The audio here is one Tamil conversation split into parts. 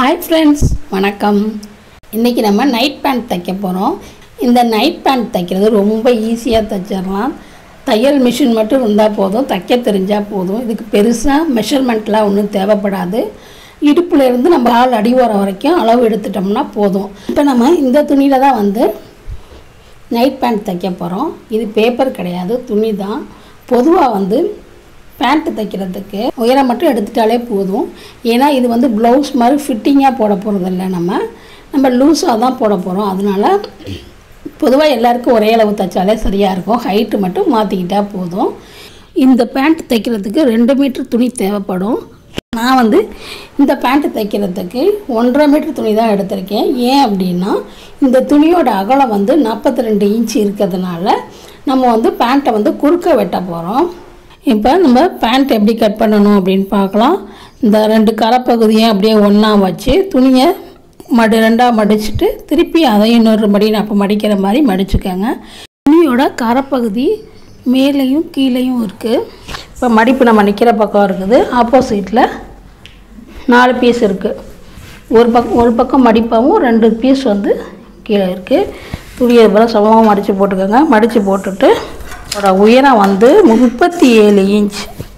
ஹாய் ஃப்ரெண்ட்ஸ் வணக்கம் இன்றைக்கி நம்ம நைட் பேண்ட் தைக்க போகிறோம் இந்த நைட் பேண்ட் தைக்கிறது ரொம்ப ஈஸியாக தைச்சிடலாம் தையல் மிஷின் மட்டும் இருந்தால் போதும் தைக்க தெரிஞ்சால் போதும் இதுக்கு பெருசாக மெஷர்மெண்ட்லாம் ஒன்றும் தேவைப்படாது இடுப்புல இருந்து நம்ம ஆள் அடி ஓரம் வரைக்கும் அளவு எடுத்துட்டோம்னா போதும் இப்போ நம்ம இந்த துணியில் தான் வந்து நைட் பேண்ட் தைக்க போகிறோம் இது பேப்பர் கிடையாது துணி தான் பொதுவாக வந்து பேண்ட்டு தைக்கிறதுக்கு உயரம் மட்டும் எடுத்துட்டாலே போதும் ஏன்னா இது வந்து ப்ளவுஸ் மாதிரி ஃபிட்டிங்காக போட போகிறதில்ல நம்ம நம்ம லூஸாக தான் போட போகிறோம் அதனால பொதுவாக எல்லாருக்கும் ஒரே அளவு தைச்சாலே சரியாக இருக்கும் ஹைட்டு மட்டும் மாற்றிக்கிட்டா போதும் இந்த பேண்ட் தைக்கிறதுக்கு ரெண்டு மீட்டர் துணி தேவைப்படும் நான் வந்து இந்த பேண்ட்டு தைக்கிறதுக்கு ஒன்றரை மீட்டர் துணி தான் எடுத்திருக்கேன் ஏன் அப்படின்னா இந்த துணியோட அகலம் வந்து நாற்பத்தி ரெண்டு இன்ச் இருக்கிறதுனால நம்ம வந்து பேண்ட்டை வந்து குறுக்க வெட்ட போகிறோம் இப்போ நம்ம பேண்ட் எப்படி கட் பண்ணணும் அப்படின்னு பார்க்கலாம் இந்த ரெண்டு கரைப்பகுதியை அப்படியே ஒன்றா வச்சு துணியை மடி ரெண்டாக மடிச்சுட்டு திருப்பி அதையும் இன்னொரு மடி அப்போ மடிக்கிற மாதிரி மடிச்சுக்கோங்க துணியோட கரைப்பகுதி மேலேயும் கீழேயும் இருக்குது இப்போ மடிப்பு நம்ம நிற்கிற பக்கம் இருக்குது ஆப்போசிட்டில் நாலு பீஸ் இருக்குது ஒரு பக்கம் ஒரு பக்கம் மடிப்பாகவும் ரெண்டு பீஸ் வந்து கீழே இருக்குது துணியை போல சமமாக மடித்து போட்டுக்கோங்க மடித்து போட்டுட்டு அதோட உயரம் வந்து முப்பத்தி ஏழு இன்ச்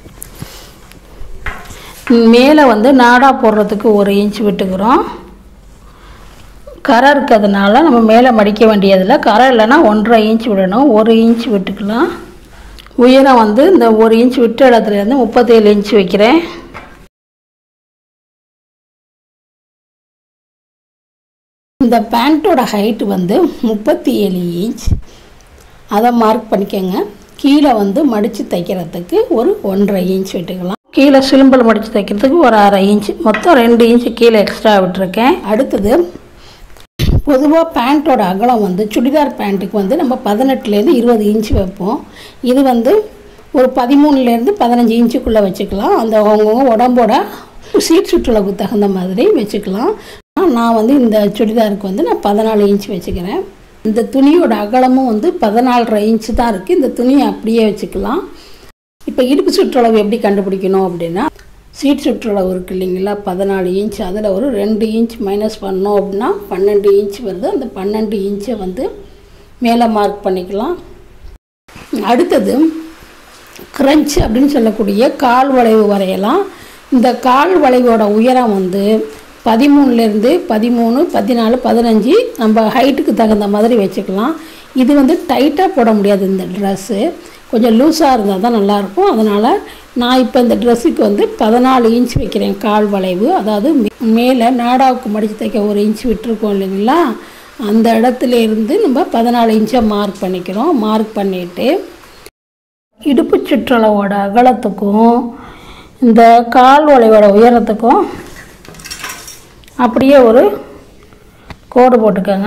மேலே வந்து நாடா போடுறதுக்கு ஒரு இன்ச் விட்டுக்கிறோம் கரை இருக்கிறதுனால நம்ம மேலே மடிக்க வேண்டியதில்லை கரை இல்லைன்னா ஒன்றரை இன்ச் விடணும் ஒரு இன்ச் விட்டுக்கலாம் உயரம் வந்து இந்த ஒரு இன்ச் விட்ட இடத்துலேருந்து முப்பத்தேழு இன்ச் வைக்கிறேன் இந்த பேண்ட்டோட ஹைட்டு வந்து முப்பத்தி ஏழு இன்ச் அதை மார்க் பண்ணிக்கோங்க கீழே வந்து மடித்து தைக்கிறதுக்கு ஒரு ஒன்றரை இன்ச் விட்டுக்கலாம் கீழே சிலும்பல் மடித்து தைக்கிறதுக்கு ஒரு அரை இன்ச் மொத்தம் ரெண்டு இன்ச்சு கீழே எக்ஸ்ட்ரா விட்டுருக்கேன் அடுத்தது பொதுவாக பேண்ட்டோட அகலம் வந்து சுடிதார் பேண்ட்டுக்கு வந்து நம்ம பதினெட்டுலேருந்து இருபது இன்ச் வைப்போம் இது வந்து ஒரு பதிமூணுலேருந்து பதினஞ்சு இன்ச்சுக்குள்ளே வச்சுக்கலாம் அந்த அவங்கவுங்க உடம்போட சீட் சுற்றளவுக்கு தகுந்த மாதிரி வச்சுக்கலாம் நான் வந்து இந்த சுடிதாருக்கு வந்து நான் பதினாலு இன்ச் வச்சுக்கிறேன் இந்த துணியோட அகலமும் வந்து பதினாலரை இன்ச்சு தான் இருக்குது இந்த துணியை அப்படியே வச்சுக்கலாம் இப்போ இடுப்பு சுற்றளவு எப்படி கண்டுபிடிக்கணும் அப்படின்னா சீட் சுற்றளவு இருக்குது இல்லைங்களா பதினாலு இன்ச் அதில் ஒரு ரெண்டு இன்ச் மைனஸ் பண்ணோம் அப்படின்னா பன்னெண்டு இன்ச் வருது அந்த பன்னெண்டு இன்ச்சை வந்து மேலே மார்க் பண்ணிக்கலாம் அடுத்தது க்ரன்ச் அப்படின்னு சொல்லக்கூடிய கால் வளைவு வரையலாம் இந்த கால் வளைவோட உயரம் வந்து பதிமூணுலேருந்து பதிமூணு பதினாலு பதினஞ்சு நம்ம ஹைட்டுக்கு தகுந்த மாதிரி வச்சுக்கலாம் இது வந்து டைட்டாக போட முடியாது இந்த ட்ரெஸ்ஸு கொஞ்சம் லூஸாக இருந்தால் தான் நல்லாயிருக்கும் அதனால் நான் இப்போ இந்த ட்ரெஸ்ஸுக்கு வந்து பதினாலு இன்ச் வைக்கிறேன் கால் வளைவு அதாவது மேலே நாடாவுக்கு மடித்து தைக்க ஒரு இன்ச் விட்டுருக்கோம் இல்லைங்களா அந்த இடத்துல இருந்து நம்ம பதினாலு இன்ச்சை மார்க் பண்ணிக்கிறோம் மார்க் பண்ணிவிட்டு இடுப்பு சுற்றளவோட அகலத்துக்கும் இந்த கால் வளைவோட உயரத்துக்கும் அப்படியே ஒரு கோடு போட்டுக்கோங்க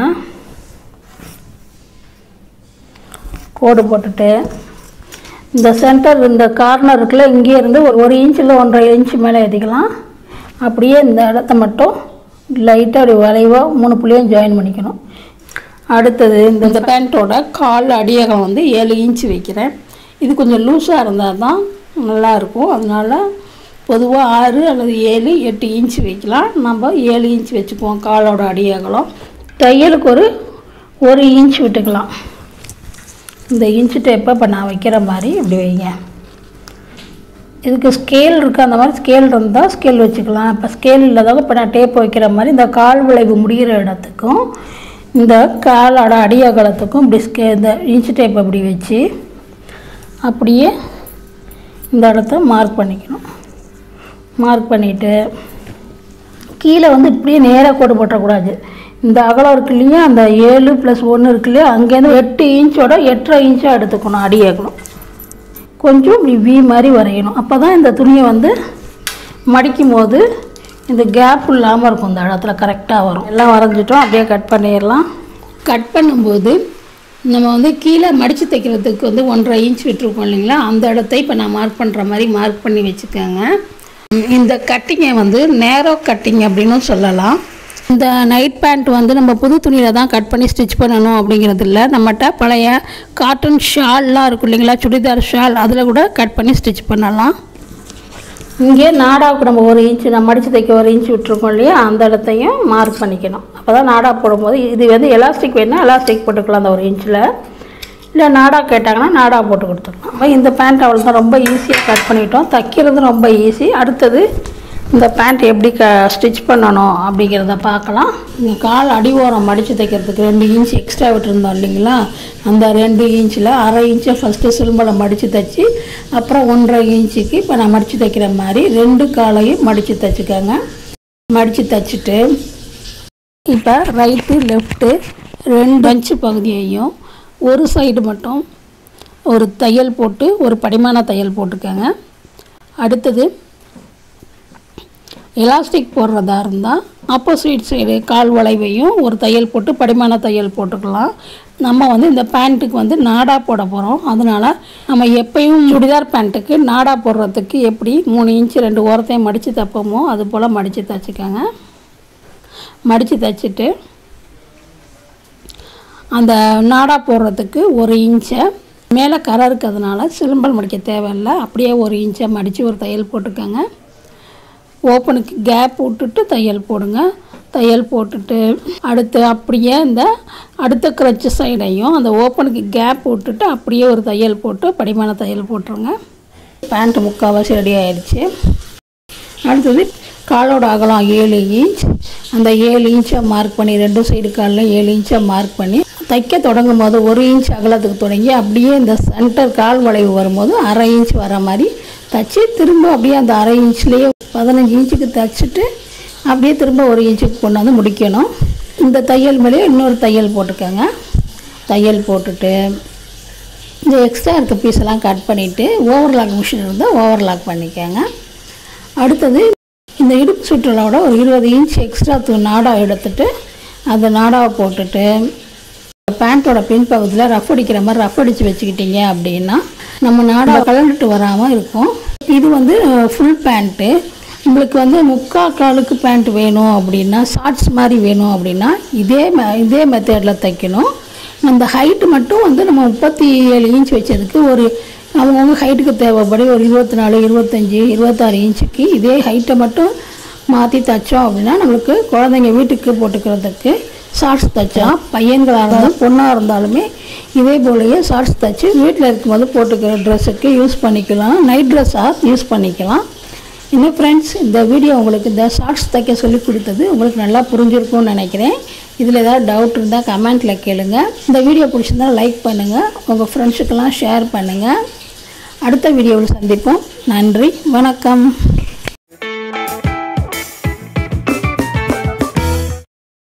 கோடு போட்டுட்டு இந்த சென்டர் இந்த கார்னர் இருக்குல்ல இங்கே இருந்து ஒரு ஒரு இன்ச்சில் ஒன்றரை இன்ச் மேலே ஏற்றிக்கலாம் அப்படியே இந்த இடத்த மட்டும் லைட்டாக அப்படி வளைவாக மூணு புள்ளியும் ஜாயின் பண்ணிக்கணும் அடுத்தது இந்த இந்த பேண்ட்டோட கால் அடியகம் வந்து ஏழு இன்ச் வைக்கிறேன் இது கொஞ்சம் லூஸாக இருந்தால் தான் நல்லாயிருக்கும் அதனால் பொதுவாக ஆறு அல்லது ஏழு எட்டு இன்ச் வைக்கலாம் நம்ம ஏழு இன்ச் வச்சுக்குவோம் காலோட அடியகலம் தையலுக்கு ஒரு ஒரு இன்ச் விட்டுக்கலாம் இந்த இன்ச்சு டேப்பை இப்போ நான் வைக்கிற மாதிரி இப்படி வைங்க இதுக்கு ஸ்கேல் இருக்குது அந்த மாதிரி ஸ்கேல் இருந்தால் ஸ்கேல் வச்சுக்கலாம் இப்போ ஸ்கேல் இல்லாதவங்க இப்போ நான் டேப் வைக்கிற மாதிரி இந்த கால் விளைவு முடிகிற இடத்துக்கும் இந்த காலோட அடியகலத்துக்கும் இப்படி ஸ்கே இந்த இன்ச்சு டேப் அப்படி வச்சு அப்படியே இந்த இடத்த மார்க் பண்ணிக்கணும் மார்க் பண்ணிவிட்டு கீழே வந்து இப்படியே நேராக கோடு போட்டக்கூடாது இந்த அகலம் இருக்கு இல்லையா அந்த ஏழு ப்ளஸ் ஒன்று இருக்கு இல்லையா அங்கேருந்து எட்டு இன்ச்சோட எட்டரை இன்ச்சாக எடுத்துக்கணும் அடி அகலம் கொஞ்சம் இப்படி வி மாதிரி வரையணும் அப்போ தான் இந்த துணியை வந்து மடிக்கும் போது இந்த கேப் இல்லாமல் இருக்கும் இந்த இடத்துல கரெக்டாக வரும் எல்லாம் வரைஞ்சிட்டோம் அப்படியே கட் பண்ணிடலாம் கட் பண்ணும்போது நம்ம வந்து கீழே மடித்து தைக்கிறதுக்கு வந்து ஒன்றரை இன்ச் விட்டுருக்கோம் இல்லைங்களா அந்த இடத்த இப்போ நான் மார்க் பண்ணுற மாதிரி மார்க் பண்ணி வச்சுக்கோங்க இந்த கட்டிங்கை வந்து நேரோ கட்டிங் அப்படின்னு சொல்லலாம் இந்த நைட் பேண்ட் வந்து நம்ம புது துணியில் தான் கட் பண்ணி ஸ்டிச் பண்ணணும் அப்படிங்கிறது இல்லை நம்மகிட்ட பழைய காட்டன் ஷால்லாம் இருக்கும் இல்லைங்களா சுடிதார் ஷால் அதில் கூட கட் பண்ணி ஸ்டிச் பண்ணலாம் இங்கே நாடாவுக்கு நம்ம ஒரு இன்ச்சு நம்ம மடித்து தைக்க ஒரு இன்ச்சு விட்டுருக்கோம் இல்லையா அந்த இடத்தையும் மார்க் பண்ணிக்கணும் அப்போ தான் நாடா போடும்போது இது வந்து எலாஸ்டிக் வேணும்னா எலாஸ்டிக் போட்டுக்கலாம் அந்த ஒரு இன்ச்சில் இல்லை நாடா கேட்டாங்கன்னா நாடா போட்டு கொடுத்துக்கலாம் அப்போ இந்த பேண்ட் அவள் தான் ரொம்ப ஈஸியாக கட் பண்ணிட்டோம் தைக்கிறது ரொம்ப ஈஸி அடுத்தது இந்த பேண்ட் எப்படி க ஸ்டிச் பண்ணணும் அப்படிங்கிறத பார்க்கலாம் இந்த கால் அடி ஓரம் மடித்து தைக்கிறதுக்கு ரெண்டு இன்ச் எக்ஸ்ட்ரா விட்டுருந்தோம் இல்லைங்களா அந்த ரெண்டு இன்ச்சில் அரை இன்ச்சை ஃபஸ்ட்டு சிலும்பலை மடித்து தைச்சி அப்புறம் ஒன்றரை இன்ச்சுக்கு இப்போ நான் மடித்து தைக்கிற மாதிரி ரெண்டு காலையும் மடித்து தைச்சிக்கோங்க மடித்து தைச்சிட்டு இப்போ ரைட்டு லெஃப்ட்டு ரெண்டு அஞ்சு பகுதியையும் ஒரு சைடு மட்டும் ஒரு தையல் போட்டு ஒரு படிமான தையல் போட்டுக்கோங்க அடுத்தது எலாஸ்டிக் போடுறதா இருந்தால் ஆப்போசிட் சைடு கால் வளைவையும் ஒரு தையல் போட்டு படிமான தையல் போட்டுக்கலாம் நம்ம வந்து இந்த பேண்ட்டுக்கு வந்து நாடா போட போகிறோம் அதனால் நம்ம எப்பயும் சுடிதார் பேண்ட்டுக்கு நாடா போடுறதுக்கு எப்படி மூணு இன்ச்சு ரெண்டு ஓரத்தையும் மடித்து தைப்போமோ அது போல் மடித்து தைச்சிக்கோங்க மடித்து தைச்சிட்டு அந்த நாடா போடுறதுக்கு ஒரு இன்ச்சை மேலே கரை இருக்கிறதுனால சிலம்பல் மடிக்க தேவையில்லை அப்படியே ஒரு இன்ச்சை மடித்து ஒரு தையல் போட்டுக்கோங்க ஓப்பனுக்கு கேப் விட்டுட்டு தையல் போடுங்க தையல் போட்டுட்டு அடுத்து அப்படியே இந்த அடுத்த கிரச்சு சைடையும் அந்த ஓப்பனுக்கு கேப் விட்டுட்டு அப்படியே ஒரு தையல் போட்டு படிமான தையல் போட்டுருங்க பேண்ட்டு முக்கால்வாசி ரெடி ஆயிடுச்சு அடுத்தது காலோட அகலம் ஏழு இன்ச் அந்த ஏழு இன்ச்சை மார்க் பண்ணி ரெண்டு சைடு காலில் ஏழு இன்ச்சை மார்க் பண்ணி தைக்க தொடங்கும் போது ஒரு இன்ச் அகலத்துக்கு தொடங்கி அப்படியே இந்த சென்டர் கால் வளைவு வரும்போது அரை இன்ச் வர மாதிரி தைச்சி திரும்ப அப்படியே அந்த அரை இன்ச்லேயே பதினஞ்சு இன்ச்சுக்கு தைச்சிட்டு அப்படியே திரும்ப ஒரு இன்ச்சுக்கு கொண்டு வந்து முடிக்கணும் இந்த தையல் மேலேயே இன்னொரு தையல் போட்டுக்கோங்க தையல் போட்டுட்டு இந்த எக்ஸ்ட்ரா இருக்க பீஸெல்லாம் கட் பண்ணிவிட்டு ஓவர்லாக் மிஷின் இருந்தால் ஓவர்லாக் பண்ணிக்கோங்க அடுத்தது இந்த இடுப்பு சுற்றலோட ஒரு இருபது இன்ச் எக்ஸ்ட்ரா தூ நாடா எடுத்துட்டு அந்த நாடாவை போட்டுட்டு பேண்ட்டோட பின்பகுதியில் ரஃப் அடிக்கிற மாதிரி ரஃப் அடித்து வச்சுக்கிட்டீங்க அப்படின்னா நம்ம நாடா கலந்துட்டு வராமல் இருக்கும் இது வந்து ஃபுல் பேண்ட்டு உங்களுக்கு வந்து முக்கால் காலுக்கு பேண்ட் வேணும் அப்படின்னா ஷார்ட்ஸ் மாதிரி வேணும் அப்படின்னா இதே மெ இதே மெத்தடில் தைக்கணும் அந்த ஹைட்டு மட்டும் வந்து நம்ம முப்பத்தி ஏழு இன்ச் வச்சதுக்கு ஒரு அவங்கவுங்க ஹைட்டுக்கு தேவைப்படி ஒரு இருபத்தி நாலு இருபத்தஞ்சி இருபத்தாறு இன்ச்சுக்கு இதே ஹைட்டை மட்டும் மாற்றி தைச்சோம் அப்படின்னா நம்மளுக்கு குழந்தைங்க வீட்டுக்கு போட்டுக்கிறதுக்கு ஷார்ட்ஸ் தைச்சா பையன்களாக இருந்தாலும் பொண்ணாக இருந்தாலுமே இதே போலயே ஷார்ட்ஸ் தைச்சி வீட்டில் இருக்கும்போது போட்டுக்கிற ட்ரெஸ்ஸுக்கு யூஸ் பண்ணிக்கலாம் நைட் ட்ரெஸ்ஸாக யூஸ் பண்ணிக்கலாம் இன்னும் ஃப்ரெண்ட்ஸ் இந்த வீடியோ உங்களுக்கு இந்த ஷார்ட்ஸ் தைக்க சொல்லி கொடுத்தது உங்களுக்கு நல்லா புரிஞ்சிருக்கும்னு நினைக்கிறேன் இதில் ஏதாவது டவுட் இருந்தால் கமெண்ட்டில் கேளுங்க இந்த வீடியோ பிடிச்சிருந்தா லைக் பண்ணுங்கள் உங்கள் ஃப்ரெண்ட்ஸுக்கெல்லாம் ஷேர் பண்ணுங்கள் அடுத்த வீடியோவில் சந்திப்போம் நன்றி வணக்கம்